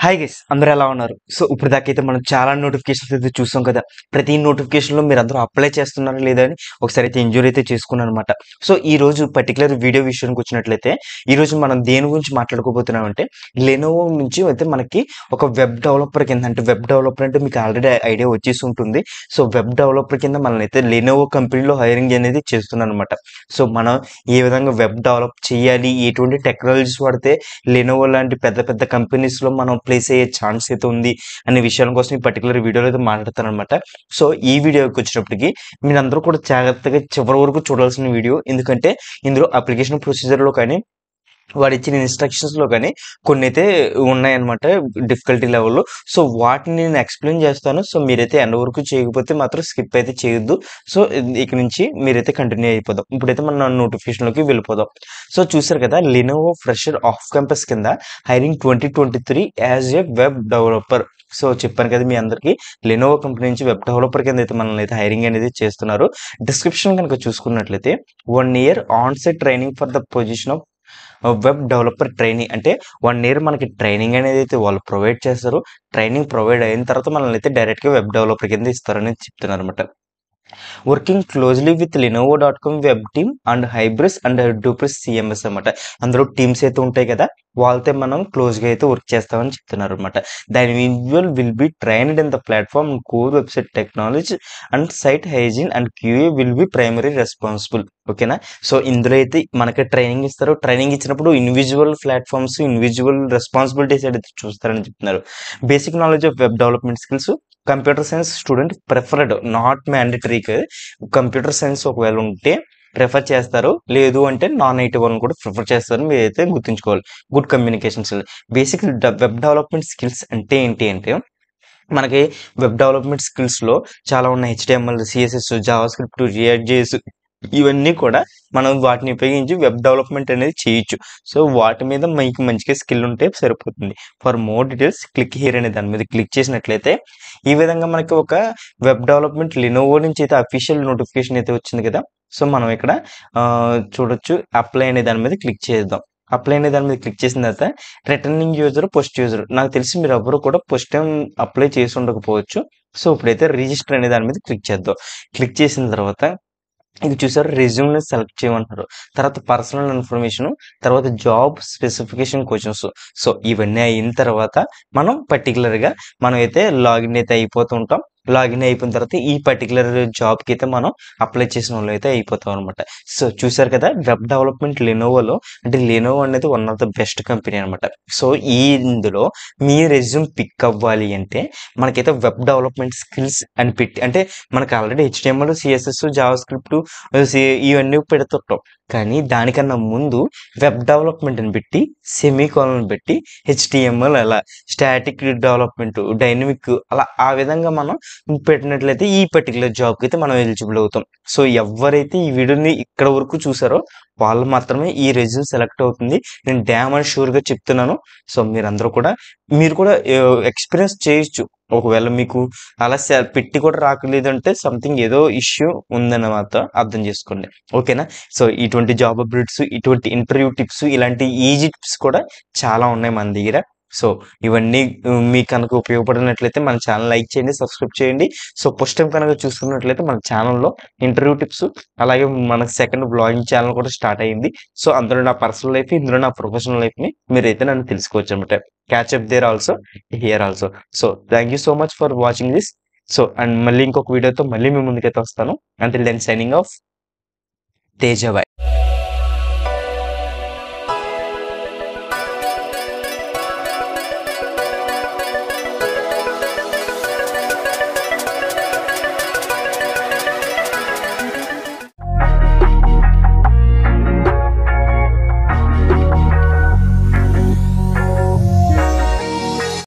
hi guys అందరూ ఎలా ఉన్నారు సో ఇప్పుడు దాకైతే మనం చాలా నోటిఫికేషన్స్ అయితే చూసాం కదా ప్రతి నోటిఫికేషన్ లో మీరు అందరూ అప్లై చేస్తున్నారా లేదా అని ఒకసారి అయితే ఎంజాయ్ అయితే చేసుకున్నాను అనమాట సో ఈ రోజు పర్టికులర్ వీడియో విషయానికి వచ్చినట్లయితే ఈ రోజు మనం దేని గురించి మాట్లాడుకోబోతున్నాం అంటే లెనోవో నుంచి అయితే మనకి ఒక వెబ్ డెవలపర్ కింద అంటే వెబ్ డెవలపర్ అంటే మీకు ఆల్రెడీ ఐడియా వచ్చేసి ఉంటుంది సో వెబ్ డెవలపర్ కింద మనల్ని అయితే లెనోవో కంపెనీలో హైరింగ్ అనేది చేస్తున్నాను అనమాట సో మనం ఏ విధంగా వెబ్ డెవలప్ చేయాలి ఎటువంటి టెక్నాలజీస్ వాడితే లెనోవో లాంటి పెద్ద పెద్ద కంపెనీస్ లో మనం ప్లేస్ అయ్యే ఛాన్స్ అయితే ఉంది అనే విషయాల కోసం ఈ పర్టికులర్ వీడియోలో అయితే మాట్లాడతాను అనమాట సో ఈ వీడియోకి వచ్చినప్పటికి మీరందరూ కూడా జాగ్రత్తగా చివరి వరకు చూడాల్సిన వీడియో ఎందుకంటే ఇందులో అప్లికేషన్ ప్రొసీజర్ లో కానీ వాడు ఇచ్చిన ఇన్స్ట్రక్షన్స్ లో కానీ కొన్ని అయితే ఉన్నాయన్నమాట డిఫికల్టీ లెవెల్లో సో వాటిని నేను ఎక్స్ప్లెయిన్ చేస్తాను సో మీరైతే ఎండ వరకు చేయకపోతే మాత్రం స్కిప్ అయితే చేయొద్దు సో ఇక నుంచి మీరైతే కంటిన్యూ అయిపోదాం ఇప్పుడైతే మన notification లోకి వెళ్ళిపోదాం సో చూసారు కదా లినోవో ఫ్రెషర్ ఆఫ్ క్యాంపస్ కింద hiring twenty twenty three as a web developer so చెప్పాను కదా మీ అందరికీ లెనోవో కంపెనీ నుంచి వెబ్ డెవలపర్ కింద అయితే మనల్ని అయితే హైరింగ్ అనేది చేస్తున్నారు డిస్క్రిప్షన్ కనుక చూసుకున్నట్లయితే one year on site training for the position of web developer training అంటే వన్ ఇయర్ మనకి ట్రైనింగ్ అనేది అయితే వాళ్ళు ప్రొవైడ్ చేస్తారు ట్రైనింగ్ ప్రొవైడ్ అయిన తర్వాత మనల్ని అయితే డైరెక్ట్గా వెబ్ డెవలపర్ కింద ఇస్తారని చెప్తున్నారు అనమాట working closely with Lenovo dot com web team and Hybris and డూప్రిస్ సిఎంఎస్ అనమాట అందులో టీమ్స్ అయితే ఉంటాయి కదా వాళ్ళతో మనం క్లోజ్గా అయితే వర్క్ చేస్తామని చెప్తున్నారు అనమాట దాని visual will be trained in the platform core website technology and site hygiene and QA will be primary responsible ఓకేనా సో ఇందులో అయితే మనకి ట్రైనింగ్ ఇస్తారు ట్రైనింగ్ ఇచ్చినప్పుడు ఇండివిజువల్ ప్లాట్ఫామ్స్ ఇండివిజువల్ రెస్పాన్సిబిలిటీస్ అయితే చూస్తారని చెప్తున్నారు basic knowledge of web development skills computer science student preferred not mandatory computer science ఒకవేళ ఉంటే ప్రిఫర్ చేస్తారు లేదు అంటే నాన్ ఐటీ వాళ్ళని కూడా ప్రిఫర్ చేస్తారు మీరు అయితే గుర్తుంచుకోవాలి good communication skill basic web development skills అంటే ఏంటి అంటే మనకి వెబ్ డెవలప్మెంట్ స్కిల్స్ లో చాలా ఉన్నాయి HTML CSS JavaScript React JS ఇవన్నీ కూడా మనం వాటిని ఉపయోగించి వెబ్ డెవలప్మెంట్ అనేది చేయొచ్చు సో వాటి మీద మీకు మంచిగా స్కిల్ ఉంటే సరిపోతుంది for more details click here అనే దాని మీద క్లిక్ చేసినట్లయితే ఈ విధంగా మనకి ఒక వెబ్ డెవలప్మెంట్ లినోవో నుంచి అయితే అఫీషియల్ నోటిఫికేషన్ అయితే వచ్చింది కదా సో మనం ఇక్కడ ఆ, చూడొచ్చు అప్లై అనే దాని మీద క్లిక్ చేద్దాం అప్లై అనే దాని మీద క్లిక్ చేసిన తర్వాత రిటర్నింగ్ యూజర్ పోస్ట్ యూజర్ నాకు తెలిసి మీరు ఎవరు కూడా ఫస్ట్ టైం అప్లై చేసి ఉండకపోవచ్చు సో ఇప్పుడైతే రిజిస్టర్ అనే దాని మీద క్లిక్ చేద్దాం క్లిక్ చేసిన తర్వాత ఇది చూసారు రెజ్యూమ్ని సెలెక్ట్ చేయమంటారు తర్వాత పర్సనల్ ఇన్ఫర్మేషన్ తర్వాత జాబ్ స్పెసిఫికేషన్ క్వశ్చన్స్ సో ఇవన్నీ అయిన తర్వాత మనం పర్టికులర్గా మనం అయితే లాగిన్ అయితే అయిపోతూ ఉంటాం లాగిన్ అయిపోయిన తర్వాత ఈ పర్టికులర్ జాబ్కి అయితే మనం అప్లై చేసిన వాళ్ళు అయితే అయిపోతాం అనమాట సో చూసారు కదా వెబ్ డెవలప్మెంట్ లెనోవోలో అంటే లెనోవో అనేది one of the best company అనమాట సో ఈ ఇందులో మీ రెజ్యూమ్ పిక్ అవ్వాలి అంటే మనకైతే వెబ్ డెవలప్మెంట్ స్కిల్స్ అని పెట్టి అంటే మనకి already HTML CSS JavaScript ఇవన్నీ పెడుతుంటాం కానీ దానికన్నా ముందు వెబ్ డెవలప్మెంట్ అని పెట్టి సెమీ కాలన్ పెట్టి హెచ్డిఎంఎల్ అలా స్టాటిక్ డెవలప్మెంట్ డైనమిక్ అలా ఆ విధంగా మనం పెట్టినట్లయితే ఈ పర్టికులర్ జాబ్కి అయితే మనం ఎలిజిబుల్ అవుతాం సో ఎవరైతే ఈ వీడియోని ఇక్కడ వరకు చూసారో వాళ్ళు మాత్రమే ఈ రెజ్యూమ్ సెలెక్ట్ అవుతుంది నేను డ్యామ్ అండ్ షూర్గా చెప్తున్నాను సో మీరందరూ కూడా మీరు కూడా ఎక్స్పీరియన్స్ చేయొచ్చు ఒకవేళ మీకు అలా సె- పెట్టి కూడా రాకలేదంటే సంథింగ్ ఏదో ఇష్యూ ఉందన్నమాట అర్థం చేసుకోండి ఓకేనా సో ఇటువంటి జాబ్ అప్డేట్స్ ఇటువంటి ఇంటర్వ్యూ టిప్స్ ఇలాంటి ఈజీ టిప్స్ కూడా చాలా ఉన్నాయి మన దగ్గర సో ఇవన్నీ ఉమ్, మీకు కనుక ఉపయోగపడినట్లయితే మన ఛానల్ లైక్ చేయండి సబ్స్క్రైబ్ చేయండి సో ఫస్ట్ టైం కనుక చూస్తున్నట్లయితే మన ఛానల్లో ఇంటర్వ్యూ టిప్స్ అలాగే మన సెకండ్ బ్లాగింగ్ ఛానల్ కూడా స్టార్ట్ అయింది సో అందులో నా పర్సనల్ లైఫ్ ఇందులో నా ప్రొఫెషనల్ లైఫ్ ని మీరైతే నన్ను తెలుసుకోవచ్చు అనమాట catch up there also here also so thank you so much for watching this so and మళ్ళీ ఇంకొక వీడియోతో మళ్ళీ మీ ముందుకైతే వస్తాను అంటిల్ దెన్ సైనింగ్ ఆఫ్ తేజబాయ్